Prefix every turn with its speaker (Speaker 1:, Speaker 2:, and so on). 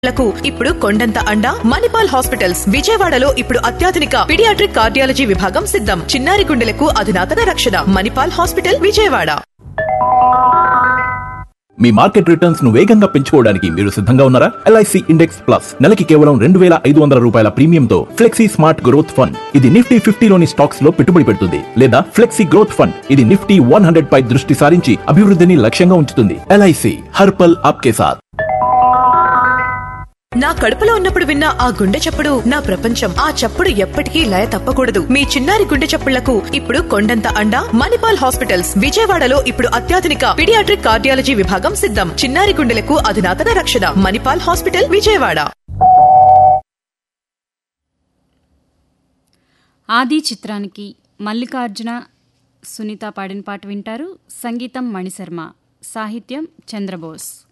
Speaker 1: లకు ఇప్పుడు కొండంత అండ మణిపాల్ హాస్పిటల్స్ విజయవాడలో ఇప్పుడు అత్యాధునిక పిడియాట్రిక్ కార్డియాలజీ విభాగం సిద్ధం చిన్నారి గుండెలకు అధునాతన రక్షణ మణిపాల్ హాస్పిటల్ విజయవాడ
Speaker 2: మీ మార్కెట్ రిటర్న్స్ ను వేగంగా పెంచుకోవడానికి మీరు సిద్ధంగా ఉన్నారా ఎల్ఐసి ఇండెక్స్ ప్లస్ నెలకి కేవలం రెండు వేల ఐదు వందల రూపాయల ప్రీమియంతో ఫ్లెక్సీ స్మార్ట్ గ్రోత్ ఫండ్ ఇది నిఫ్టీ ఫిఫ్టీలోని స్టాక్స్ లో పెట్టుబడి పెడుతుంది లేదా ఫ్లెక్సీ గ్రోత్ ఫండ్ ఇది నిఫ్టీ వన్ హండ్రెడ్ పై దృష్టి సారించి అభివృద్ధిని లక్ష్యంగా ఉంచుతుంది ఎల్ఐసి హర్పల్ ఆప్కే సాత్
Speaker 1: నా కడుపులో ఉన్నప్పుడు విన్న ఆ గుండె చప్పుడు నా ప్రపంచం ఆ చప్పుడు ఎప్పటికీ లయ తప్పకూడదు మీ చిన్నారి గుండె చప్పుళ్లకు ఇప్పుడు కొండంత అండ మణిపాల్ హాస్పిటల్స్ విజయవాడలో ఇప్పుడు అత్యాధునిక పిడియాట్రిక్ కార్డియాలజీ విభాగం సిద్ధం చిన్నారి గుండెలకు అధునాతన రక్షణ మణిపాల్ హాస్పిటల్ విజయవాడ
Speaker 3: ఆది చిత్రానికి మల్లికార్జున సునీత పాడిన పాట వింటారు సంగీతం మణిశర్మ సాహిత్యం చంద్రబోస్